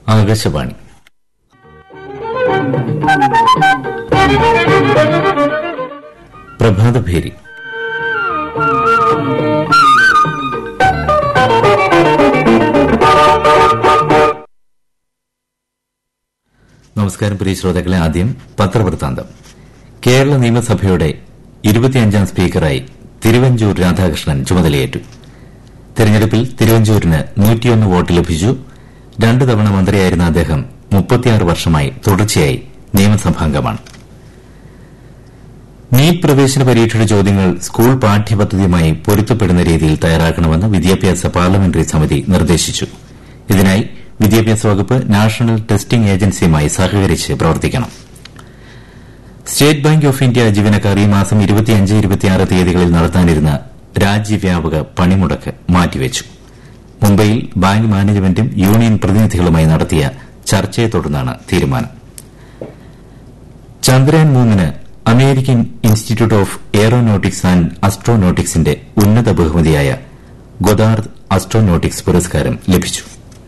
ആകാശവാണി പ്രഭാതഭേരി നമസ്കാരം പ്രിയ ശ്രോതാക്കളെ ആദ്യം പത്രവൃത്താന്തം കേരള നിയമസഭയുടെ ഇരുപത്തിയഞ്ചാം സ്പീക്കറായി തിരുവഞ്ചൂർ രാധാകൃഷ്ണൻ ചുമതലയേറ്റു തെരഞ്ഞെടുപ്പിൽ തിരുവഞ്ചൂരിന് നൂറ്റിയൊന്ന് വോട്ട് ലഭിച്ചു രണ്ടു തവണ മന്ത്രിയായിരുന്ന അദ്ദേഹം മുപ്പത്തിയാറ് വർഷമായി തുടർച്ചയായി നിയമസഭാംഗമാണ് നീറ്റ് പ്രവേശന പരീക്ഷയുടെ ചോദ്യങ്ങൾ സ്കൂൾ പാഠ്യപദ്ധതിയുമായി പൊരുത്തപ്പെടുന്ന രീതിയിൽ തയ്യാറാക്കണമെന്ന് വിദ്യാഭ്യാസ പാർലമെന്ററി സമിതി നിർദ്ദേശിച്ചു ഇതിനായി വിദ്യാഭ്യാസ വകുപ്പ് നാഷണൽ ടെസ്റ്റിംഗ് ഏജൻസിയുമായി സഹകരിച്ച് പ്രവർത്തിക്കണം സ്റ്റേറ്റ് ബാങ്ക് ഓഫ് ഇന്ത്യ ജീവനക്കാർ ഈ മാസം തീയതികളിൽ നടത്താനിരുന്ന രാജ്യവ്യാപക പണിമുടക്ക് മാറ്റിവച്ചു മുംബൈയിൽ ബാങ്ക് മാനേജ്മെന്റും യൂണിയൻ പ്രതിനിധികളുമായി നടത്തിയ ചർച്ചയെ തുടർന്നാണ് തീരുമാനം ചന്ദ്രയാൻ മൂന്നിന് American institute of aeronautics and അസ്ട്രോനോട്ടിക്സിന്റെ ഉന്നത ബഹുമതിയായ ഗൊദാർദ് അസ്ട്രോനോട്ടിക്സ് പുരസ്കാരം ലഭിച്ചു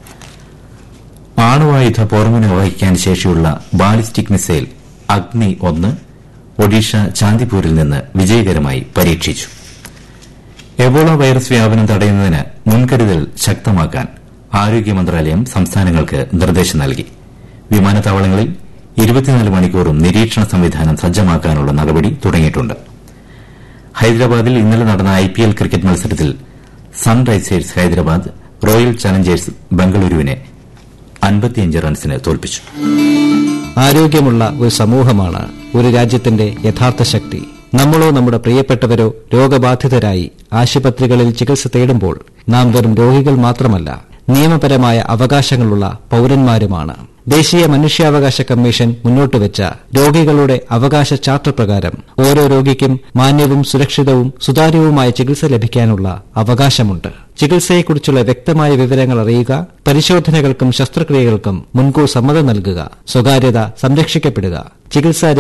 ആണവായുധ പോർമുന വഹിക്കാൻ ശേഷിയുള്ള ബാലിസ്റ്റിക് മിസൈൽ അഗ്നി ഒന്ന് ഒഡീഷ ചാന്ദിപൂരിൽ നിന്ന് വിജയകരമായി പരീക്ഷിച്ചു എബോള വൈറസ് വ്യാപനം തടയുന്നതിന് മുൻകരുതൽ ശക്തമാക്കാൻ ആരോഗ്യ മന്ത്രാലയം സംസ്ഥാനങ്ങൾക്ക് നിർദ്ദേശം നൽകി വിമാനത്താവളങ്ങളിൽ ഇരുപത്തിനാല് മണിക്കൂറും നിരീക്ഷണ സംവിധാനം സജ്ജമാക്കാനുള്ള നടപടി തുടങ്ങിയിട്ടുണ്ട് ഹൈദരാബാദിൽ ഇന്നലെ നടന്ന ഐപിഎൽ ക്രിക്കറ്റ് മത്സരത്തിൽ സൺറൈസേഴ്സ് ഹൈദരാബാദ് റോയൽ ചലഞ്ചേഴ്സ് ബംഗളൂരുവിനെ അൻപത്തിയഞ്ച് റൺസിന് തോൽപ്പിച്ചു ആരോഗ്യമുള്ള ഒരു സമൂഹമാണ് ഒരു രാജ്യത്തിന്റെ യഥാർത്ഥ ശക്തി നമ്മളോ നമ്മുടെ പ്രിയപ്പെട്ടവരോ രോഗബാധിതരായി ആശുപത്രികളിൽ ചികിത്സ തേടുമ്പോൾ നാം വെറും രോഗികൾ മാത്രമല്ല നിയമപരമായ അവകാശങ്ങളുള്ള പൌരന്മാരുമാണ് ദേശീയ മനുഷ്യാവകാശ കമ്മീഷൻ മുന്നോട്ടുവച്ച രോഗികളുടെ അവകാശ ചാർട്ടർ പ്രകാരം ഓരോ രോഗിക്കും മാന്യവും സുരക്ഷിതവും സുതാര്യവുമായ ചികിത്സ ലഭിക്കാനുള്ള അവകാശമുണ്ട് ചികിത്സയെക്കുറിച്ചുള്ള വ്യക്തമായ വിവരങ്ങൾ അറിയുക പരിശോധനകൾക്കും ശസ്ത്രക്രിയകൾക്കും മുൻകൂർ സമ്മതം നൽകുക സ്വകാര്യത സംരക്ഷിക്കപ്പെടുക ചികിത്സാ